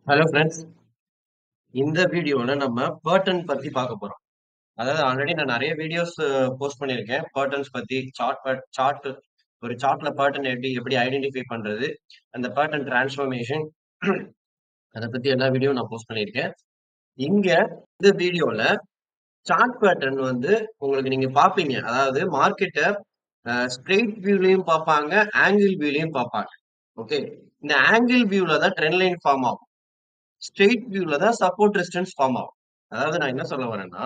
hello friends இந்த வீடியோல நம்ம பேர்டன் பத்தி பார்க்க போறோம் அதாவது ஆல்ரெடி நான் நிறைய வீடியோஸ் போஸ்ட் பண்ணியிருக்கேன் பேர்டன்ஸ் பத்தி சார்ட் சார்ட் ஒரு சார்ட்ல பேர்டன் எப்படி எப்படி ஐடென்டிஃபை பண்றது அந்த பேர்டன் டிரான்ஸ்ஃபர்மேஷன் அதை பத்தி எல்லா வீடியோ நான் போஸ்ட் பண்ணியிருக்கேன் இங்க இந்த வீடியோல சார்ட் பேட்டர்ன் வந்து உங்களுக்கு நீங்க பாப்பீங்க அதாவது மார்க்கெட்டை ஸ்ட்ரெயிட் வியூலையும் பார்ப்பாங்க ஆங்கிள் வியூலையும் பார்ப்பாங்க ஓகே இந்த ஆங்கிள் வியூல தான் ட்ரெண்ட் லைன் ஃபார்ம் ஆகும் ஸ்ட்ரெயிட் வியூல தான் சப்போர்ட் ரெசிஸ்டன்ஸ் ஃபார்ம் ஆகும் அதாவது நான் என்ன சொல்ல வரேன்னா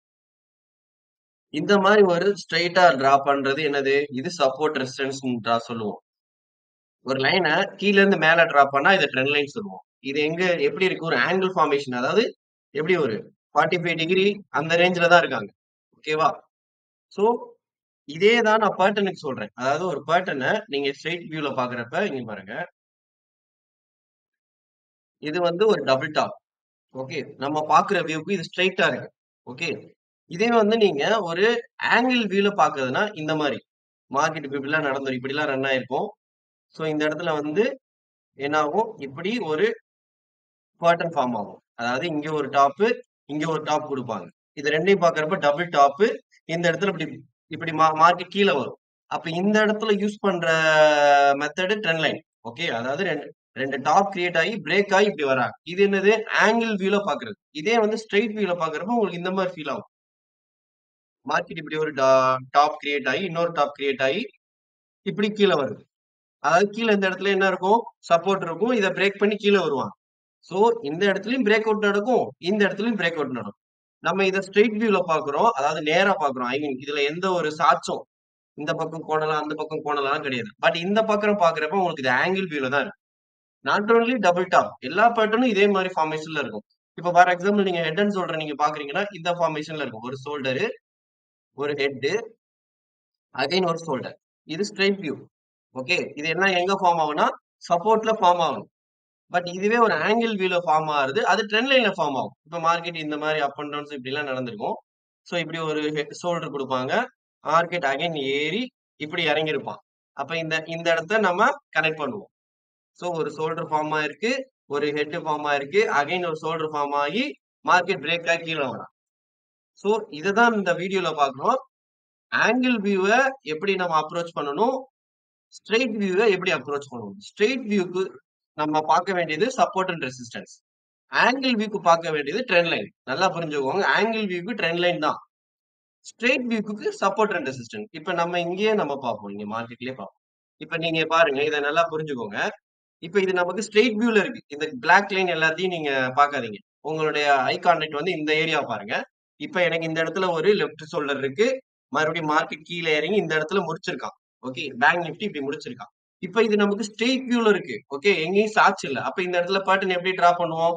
இந்த மாதிரி ஒரு ஸ்ட்ரெயிட்டா டிரா பண்றது என்னது இது சப்போர்ட் ரெசிஸ்டன்ஸ் டிரா சொல்லுவோம் ஒரு லைனை கீழ இருந்து மேல டிரா பண்ணா இதை ட்ரெண்ட் லைன் சொல்லுவோம் இது எங்க எப்படி இருக்கு ஒரு ஆங்கிள் ஃபார்மேஷன் அதாவது எப்படி ஒரு ஃபார்ட்டி ஃபைவ் டிகிரி அந்த ரேஞ்சில தான் இருக்காங்க ஓகேவா சோ இதே தான் நான் பேட்டர்னுக்கு சொல்றேன் அதாவது ஒரு பேட்டர்னை நீங்க ஸ்ட்ரெயிட் வியூல பாக்குறப்ப இங்க பாருங்க இது வந்து ஒரு டபுள் டாப் ஓகே நம்ம பாக்குற வியூக்கு இது ஸ்ட்ரைட்டா இருக்கு ஓகே இதே வந்து நீங்க ஒரு ஆங்கிள் வியூல பாக்குறதுன்னா இந்த மாதிரி மார்க்கெட் இப்படிலாம் நடந்துரும் இப்படிலாம் ரன் ஆயிருக்கும் ஸோ இந்த இடத்துல வந்து என்ன ஆகும் இப்படி ஒரு பேட்டர்ன் ஃபார்ம் ஆகும் அதாவது இங்க ஒரு டாப்பு இங்க ஒரு டாப் கொடுப்பாங்க இது ரெண்டையும் பாக்குறப்ப டபுள் டாப்பு இந்த இடத்துல இப்படி இப்படி மார்க்கெட் கீழே வரும் அப்ப இந்த இடத்துல யூஸ் பண்ற மெத்தடு ட்ரெண்ட் லைன் ஓகே அதாவது ரெண்டு ரெண்டு டாப் கிரியேட் ஆகி பிரேக் ஆகி இப்படி வராங்க இது என்னது ஆங்கிள் வியூல பாக்குறது இதே வந்து ஸ்ட்ரெயிட் வியூல பாக்குறப்ப உங்களுக்கு இந்த மாதிரி ஃபீல் ஆகும் மார்க்கெட் இப்படி ஒரு டாப் கிரியேட் ஆகி இன்னொரு டாப் கிரியேட் ஆகி இப்படி கீழே வருது அதாவது கீழே இந்த இடத்துல என்ன இருக்கும் சப்போர்ட் இருக்கும் இதை பிரேக் பண்ணி கீழே வருவாங்க சோ இந்த இடத்துலயும் பிரேக் அவுட் நடக்கும் இந்த இடத்துலயும் பிரேக் அவுட் நடக்கும் நம்ம இதை ஸ்ட்ரெயிட் வியூல பாக்குறோம் அதாவது நேரா பாக்குறோம் ஐ மீன் இதுல எந்த ஒரு சாட்சும் இந்த பக்கம் கோணலாம் அந்த பக்கம் கோணலாம் கிடையாது பட் இந்த பக்கம் பாக்குறப்ப உங்களுக்கு இது ஆங்கிள் வியூல தான் இருக்கு நாட் ஓன்லி டபுள் டாப் எல்லா பேட்டர்னும் இதே மாதிரி ஃபார்மேஷன்ல இருக்கும் இப்போ ஃபார் எக்ஸாம்பிள் நீங்க ஹெட் அண்ட் ஷோல்டர் நீங்க பாக்குறீங்கன்னா இந்த ஃபார்மேஷன்ல இருக்கும் ஒரு ஷோல்டரு ஒரு ஹெட் அகைன் ஒரு ஷோல்டர் இது ஸ்ட்ரைட் வியூ ஓகே இது எல்லாம் எங்க ஃபார்ம் ஆகும்னா சப்போர்ட்ல ஃபார்ம் ஆகும் பட் இதுவே ஒரு ஆங்கிள் வியூல ஃபார்ம் ஆகுது அது ட்ரெண்ட் லைன்ல ஃபார்ம் ஆகும் இப்போ மார்க்கெட் இந்த மாதிரி அப் அண்ட் டவுன்ஸ் இப்படி எல்லாம் நடந்திருக்கும் ஸோ இப்படி ஒரு ஷோல்டர் கொடுப்பாங்க மார்க்கெட் அகைன் ஏறி இப்படி இறங்கியிருப்பான் அப்ப இந்த இந்த இடத்த நம்ம கனெக்ட் பண்ணுவோம் ஸோ ஒரு ஷோல்டர் ஃபார்ம் ஆயிருக்கு ஒரு ஹெட் ஃபார்ம் ஆயிருக்கு அகைன் ஒரு ஷோல்டர் ஃபார்ம் ஆகி மார்க்கெட் பிரேக் ஆகி கீழே வரும் ஸோ இதை தான் இந்த வீடியோல பார்க்கணும் ஆங்கிள் வியூவை எப்படி நம்ம அப்ரோச் பண்ணணும் ஸ்ட்ரெயிட் வியூவை எப்படி அப்ரோச் பண்ணணும் ஸ்ட்ரெயிட் வியூக்கு நம்ம பார்க்க வேண்டியது சப்போர்ட் அண்ட் ரெசிஸ்டன்ஸ் ஆங்கிள் வியூக்கு பார்க்க வேண்டியது ட்ரெண்ட் லைன் நல்லா புரிஞ்சுக்கோங்க ஆங்கிள் வியூக்கு ட்ரெண்ட் லைன் தான் ஸ்ட்ரெயிட் வியூக்கு சப்போர்ட் அண்ட் ரெசிஸ்டன்ஸ் இப்போ நம்ம இங்கேயே நம்ம பார்ப்போம் இங்க மார்க்கெட்லயே பார்ப்போம் இப்போ நீங்க பாருங்க இதை நல்லா புரிஞ்சுக்கோங்க இப்போ இது நமக்கு ஸ்ட்ரெயிட் வியூல இருக்கு இந்த பிளாக் லைன் எல்லாத்தையும் நீங்க பாக்காதீங்க உங்களுடைய ஐ கான்டெக்ட் வந்து இந்த ஏரியா பாருங்க இப்போ எனக்கு இந்த இடத்துல ஒரு லெஃப்ட் ஷோல்டர் இருக்கு மறுபடியும் மார்க்கெட் கீழே இறங்கி இந்த இடத்துல முடிச்சிருக்கான் ஓகே பேங்க் நிஃப்டி இப்படி முடிச்சிருக்கான் இப்போ இது நமக்கு ஸ்ட்ரெயிட் வியூல இருக்கு ஓகே எங்கேயும் சாட்சி இல்லை அப்ப இந்த இடத்துல பேட்டர்ன் எப்படி டிரா பண்ணுவோம்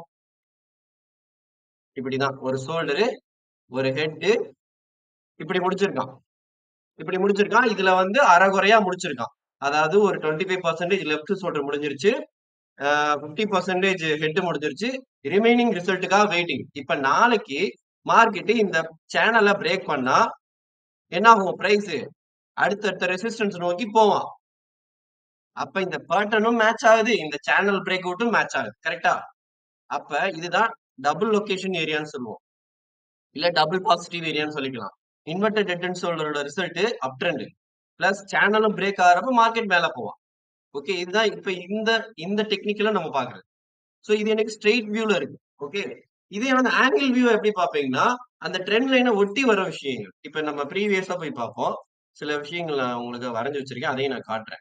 இப்படிதான் ஒரு ஷோல்டரு ஒரு ஹெட் இப்படி முடிச்சிருக்கான் இப்படி முடிச்சிருக்கான் இதுல வந்து அறகுறையா முடிச்சிருக்கான் அதாவது ஒரு twenty five percentage left shoulder முடிஞ்சிருச்சு ஃபிஃப்டி பர்சன்டேஜ் ஹெட் முடிஞ்சிருச்சு ரிமைனிங் ரிசல்ட்டுக்காக வெயிட்டிங் இப்ப நாளைக்கு மார்க்கெட்டு இந்த சேனலை பிரேக் பண்ணா என்ன ஆகும் பிரைஸ் அடுத்தடுத்த ரெசிஸ்டன்ஸ் நோக்கி போவான் அப்ப இந்த பேட்டர்னும் மேட்ச் ஆகுது இந்த சேனல் பிரேக் அவுட்டும் மேட்ச் ஆகுது கரெக்டா அப்ப இதுதான் டபுள் லொகேஷன் ஏரியான்னு சொல்லுவோம் இல்ல டபுள் பாசிட்டிவ் ஏரியான்னு சொல்லிக்கலாம் இன்வெர்டட் டெட் அண்ட் ஷோல்டரோட ரிசல்ட் அப் ட்ரெண்ட் பிளஸ் சேனலும் பிரேக் ஆகிறப்ப மார்க்கெட் மேல போவான் ஓகே இதுதான் இப்ப இந்த இந்த டெக்னிக்கல நம்ம பாக்குறது ஸோ இது எனக்கு ஸ்ட்ரெயிட் வியூல இருக்கு ஓகே இதே வந்து ஆங்கிள் வியூ எப்படி பாப்பீங்கன்னா அந்த ட்ரெண்ட் லைனை ஒட்டி வர விஷயங்கள் இப்ப நம்ம ப்ரீவியஸா போய் பார்ப்போம் சில விஷயங்கள் நான் உங்களுக்கு வரைஞ்சு வச்சிருக்கேன் அதையும் நான் காட்டுறேன்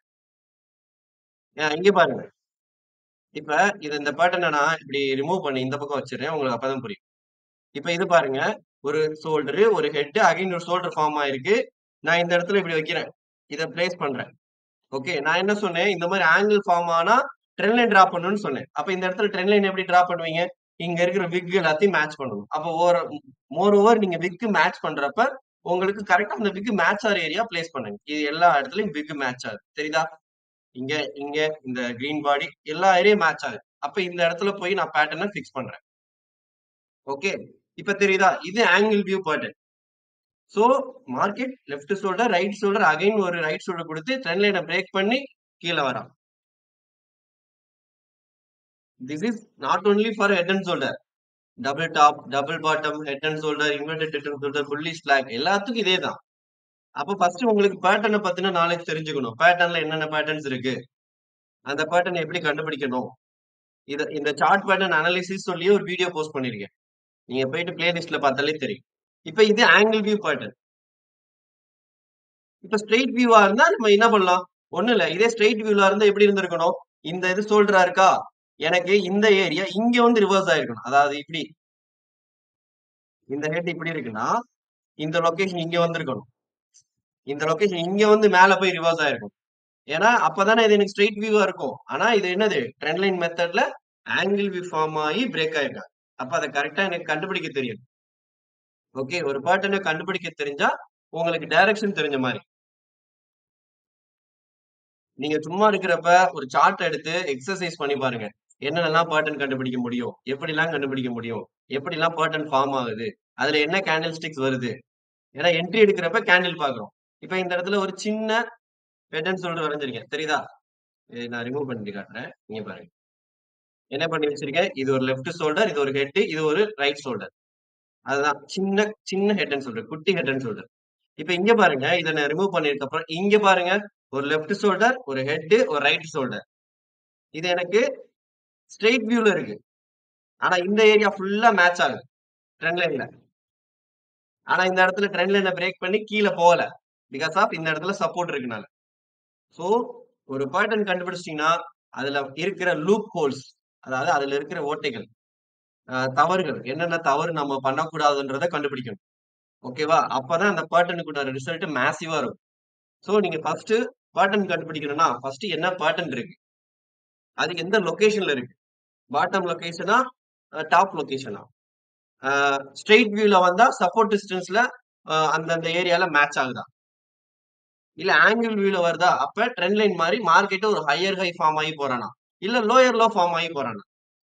இங்க பாருங்க இப்ப இது இந்த பேட்டர்னை நான் இப்படி ரிமூவ் பண்ணி இந்த பக்கம் வச்சிருக்கேன் உங்களுக்கு அப்பதான் புரியும் இப்ப இது பாருங்க ஒரு ஷோல்டரு ஒரு ஹெட் அகைன் ஒரு ஷோல்டர் ஃபார்ம் ஆயிருக்கு நான் இந்த இடத்துல இப்படி வைக்கிறேன் இதை பிளேஸ் பண்றேன் ஓகே நான் என்ன சொன்னேன் இந்த மாதிரி ஆங்கிள் ஃபார்ம் ஆனா ட்ரெண்ட் லைன் டிரா பண்ணணும்னு சொன்னேன் அப்ப இந்த இடத்துல ட்ரெண்ட் லைன் எப்படி டிரா பண்ணுவீங்க இங்க இருக்கிற விக் எல்லாத்தையும் மேட்ச் பண்ணணும் அப்போ ஓவர் மோர் ஓவர் நீங்க விக் மேட்ச் பண்றப்ப உங்களுக்கு கரெக்டா அந்த விக் மேட்ச் ஆகிற ஏரியா பிளேஸ் பண்ணுங்க இது எல்லா இடத்துலயும் விக் மேட்ச் ஆகுது தெரியுதா இங்க இங்க இந்த கிரீன் பாடி எல்லா ஏரியா மேட்ச் ஆகுது அப்ப இந்த இடத்துல போய் நான் பேட்டர்னை பிக்ஸ் பண்றேன் ஓகே இப்ப தெரியுதா இது angle view pattern so market left shoulder right shoulder again ஒரு ரைட் ஷோல்டர் கொடுத்து ட்ரெண்ட் லைனை பிரேக் பண்ணி கீழே வரான் this is not only for head and shoulder double top double bottom head and shoulder inverted head and shoulder fully slack எல்லாத்துக்கும் இதே தான் அப்ப ஃபர்ஸ்ட் உங்களுக்கு பேட்டர்னை பத்தின நாலேஜ் தெரிஞ்சுக்கணும் பேட்டர்ன்ல என்னென்ன பேட்டர்ன்ஸ் இருக்கு அந்த பேட்டர்ன் எப்படி கண்டுபிடிக்கணும் இத இந்த சார்ட் பேட்டர்ன் அனாலிசிஸ் சொல்லி ஒரு வீடியோ போஸ்ட் பண்ணிருக்கேன் நீங்க போயிட்டு பிளேலிஸ்ட்ல பார்த்தாலே தெரியும் இப்ப இது ஆங்கிள் வியூ பேட்டர்ன் இப்ப ஸ்ட்ரெயிட் வியூவா இருந்தா நம்ம என்ன பண்ணலாம் ஒண்ணு இல்ல இதே ஸ்ட்ரெயிட் வியூல இருந்தா எப்படி இருந்திருக்கணும் இந்த இது ஷோல்டரா இருக்கா எனக்கு இந்த ஏரியா இங்க வந்து ரிவர்ஸ் ஆயிருக்கணும் அதாவது இப்படி இந்த ஹெட் இப்படி இருக்குன்னா இந்த லொகேஷன் இங்க வந்திருக்கணும் இந்த லொகேஷன் இங்க வந்து மேல போய் ரிவர்ஸ் ஆயிருக்கும் ஏன்னா அப்பதானே இது எனக்கு ஸ்ட்ரெயிட் வியூவா இருக்கும் ஆனா இது என்னது ட்ரெண்ட் லைன் மெத்தட்ல ஆங்கிள் வியூ ஃபார்ம் ஆகி பிரேக் ஆயிருக்காங்க அப்ப அதை கரெக்டா எனக்கு கண்டுபிடிக்க தெரியும் ஓகே ஒரு பேட்டர்னை கண்டுபிடிக்க தெரிஞ்சா உங்களுக்கு டைரக்ஷன் தெரிஞ்ச மாதிரி நீங்க சும்மா இருக்கிறப்ப ஒரு சார்ட் எடுத்து எக்ஸசைஸ் பண்ணி பாருங்க என்னென்னலாம் பேட்டர்ன் கண்டுபிடிக்க முடியும் எப்படிலாம் கண்டுபிடிக்க முடியும் எப்படிலாம் பேட்டர்ன் ஃபார்ம் ஆகுது அதுல என்ன கேண்டில் ஸ்டிக்ஸ் வருது ஏன்னா என்ட்ரி எடுக்கிறப்ப கேண்டில் பாக்குறோம் இப்ப இந்த இடத்துல ஒரு சின்ன ஹெட்னு சொல்லிட்டு வரைஞ்சிருக்கேன் தெரியுதா இதை நான் ரிமூவ் பண்ணி காட்டுறேன் நீங்க பாருங்க என்ன பண்ணி வச்சிருக்கேன் இது ஒரு லெஃப்ட் ஷோல்டர் இது ஒரு ஹெட் இது ஒரு ரைட் ஷோல்டர் அதுதான் சின்ன சின்ன ஹெட்னு சொல்றேன் குட்டி ஹெட்னு சொல்றேன் இப்ப இங்க பாருங்க இதை நான் ரிமூவ் பண்ணிருக்க அப்புறம் இங்க பாருங்க ஒரு லெஃப்ட் ஷோல்டர் ஒரு ஹெட் ஒரு ரைட் ஷோல்டர் இது எனக்கு ஸ்ட்ரெயிட் வியூல இருக்கு ஆனா இந்த ஏரியா ஃபுல்லா மேட்ச் ஆகுது ட்ரெண்ட் லைன்ல ஆனா இந்த இடத்துல ட்ரெண்ட் லைனை பிரேக் பண்ணி கீழே போகல பிகாஸ் ஆஃப் இந்த இடத்துல சப்போர்ட் இருக்குனால சோ ஒரு பேட்டர்ன் கண்டுபிடிச்சிட்டீங்கன்னா அதுல இருக்கிற லூப் ஹோல்ஸ் அதாவது அதுல இருக்கிற ஓட்டைகள் அஹ் தவறுகள் என்னென்ன தவறு நம்ம பண்ணக்கூடாதுன்றத கண்டுபிடிக்கணும் ஓகேவா அப்பதான் அந்த பேட்டர்னுக்கு ரிசல்ட் மேசிவா இருக்கும் சோ நீங்க ஃபர்ஸ்ட் பேட்டர்ன் கண்டுபிடிக்கணும்னா ஃபர்ஸ்ட் என்ன பேட்டர்ன் இருக்கு அது எந்த லொகேஷன்ல இருக்கு பாட்டம் லொகேஷனா டாப் லொகேஷனா ஸ்ட்ரெயிட் வியூல வந்தா சப்போர்ட் டிஸ்டன்ஸ்ல அந்தந்த ஏரியால மேட்ச் ஆகுதா இல்ல ஆங்கிள் வியூல வருதா அப்ப ட்ரெண்ட் லைன் மாதிரி மார்க்கெட் ஒரு ஹையர் ஹை ஃபார்ம் ஆகி போறானா இல்ல லோயர் லோ ஃபார்ம் ஆகி போறானா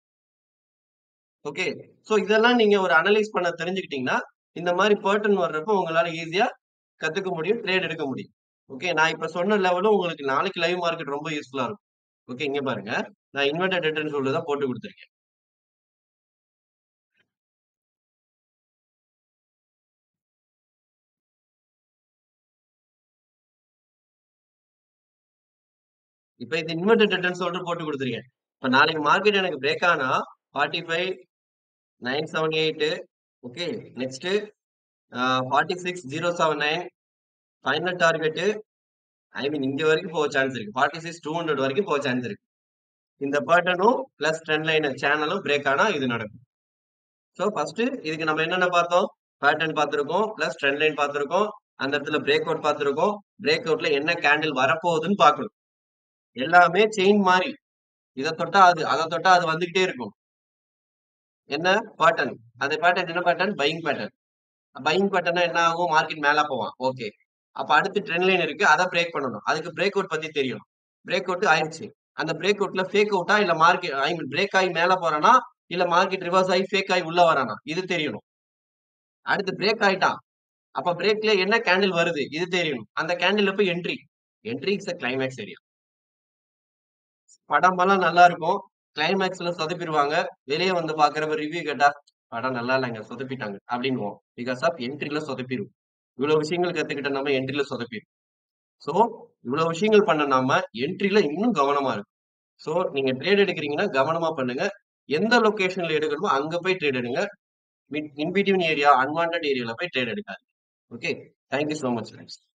ஓகே சோ இதெல்லாம் நீங்க ஒரு அனலைஸ் பண்ண தெரிஞ்சுக்கிட்டீங்கன்னா இந்த மாதிரி பேட்டர்ன் வர்றப்போ உங்களால ஈஸியா கத்துக்க முடியும் ட்ரேட் எடுக்க முடியும் ஓகே நான் இப்ப சொன்ன லெவலும் உங்களுக்கு நாளைக்கு லைவ் மார்க்கெட் ரொம்ப யூஸ்ஃபுல்லா இருக்கும் ஓகே இங்க பாருங்க நான் இன்வெர்டட் ரிட்டர்ன் சொல்லி தான் போட்டு கொடுத்துருக்கேன் இப்ப இது இன்வெர்டட் ரிட்டர்ன் சொல்லிட்டு போட்டு கொடுத்துருக்கேன் இப்ப நாளைக்கு மார்க்கெட் எனக்கு பிரேக் ஆனா forty five nine seven eight okay next forty six zero seven nine final target I mean இங்க வரைக்கும் போக சான்ஸ் இருக்கு ஃபார்ட்டி சிக்ஸ் டூ ஹண்ட்ரட் வரைக்கும் போக சான்ஸ் இருக்கு இந்த பேட்டர்னும் பிளஸ் ட்ரெண்ட் லைன் சேனலும் பிரேக் ஆனா இது நடக்கும் ஸோ ஃபர்ஸ்ட் இதுக்கு நம்ம என்னென்ன பார்த்தோம் பேட்டர்ன் பார்த்துருக்கோம் பிளஸ் ட்ரெண்ட் லைன் பார்த்துருக்கோம் அந்த இடத்துல பிரேக் அவுட் பார்த்துருக்கோம் பிரேக் அவுட்ல என்ன கேண்டில் வரப்போகுதுன்னு பார்க்கணும் எல்லாமே செயின் மாதிரி இதை தொட்டா அது அதை தொட்டா அது வந்துகிட்டே இருக்கும் என்ன பேட்டர்ன் அந்த பேட்டர்ன் என்ன பேட்டர்ன் பையிங் பேட்டர்ன் பையிங் பேட்டர்னா என்ன ஆகும் மார்க்கெட் மேல போவான் ஓகே அப்ப அடுத்து ட்ரெண்ட் லைன் இருக்கு அதை பிரேக் பண்ணணும் அதுக்கு பிரேக் அவுட் பத்தி தெரியும் பிரேக் அவுட் ஆயிடுச்சு அந்த பிரேக் அவுட்ல ஃபேக் அவுட்டா இல்ல மார்க்கெட் ஐ மீன் பிரேக் ஆகி மேல போறானா இல்ல மார்க்கெட் ரிவர்ஸ் ஆகி ஃபேக் ஆகி உள்ள வரானா இது தெரியணும் அடுத்து பிரேக் ஆயிட்டான் அப்ப பிரேக்ல என்ன கேண்டில் வருது இது தெரியணும் அந்த கேண்டில் போய் entry entry is climax area படம் எல்லாம் நல்லா இருக்கும் கிளைமேக்ஸ்ல சொதப்பிடுவாங்க வெளியே வந்து பாக்குறப்ப ரிவ்யூ கேட்டா படம் நல்லா இல்லைங்க சொதப்பிட்டாங்க அப்படின்னுவோம் பிகாஸ் ஆஃப் என்ட்ரில சொதப்பிடும் இவ்வளவு விஷயங்கள் கத்துக்கிட்ட நம்ம என்ட்ரில சொதப்பிடும் சோ இவ்வளவு விஷயங்கள் பண்ண நாம என்ட்ரில இன்னும் கவனமா இருக்கும் சோ நீங்க ட்ரேட் எடுக்கிறீங்கன்னா கவனமா பண்ணுங்க எந்த லொகேஷன்ல எடுக்கணுமோ அங்க போய் ட்ரேட் எடுங்க இன்பிட்வீன் ஏரியா அன்வான்ட் ஏரியால போய் ட்ரேட் எடுக்காது okay thank you so much friends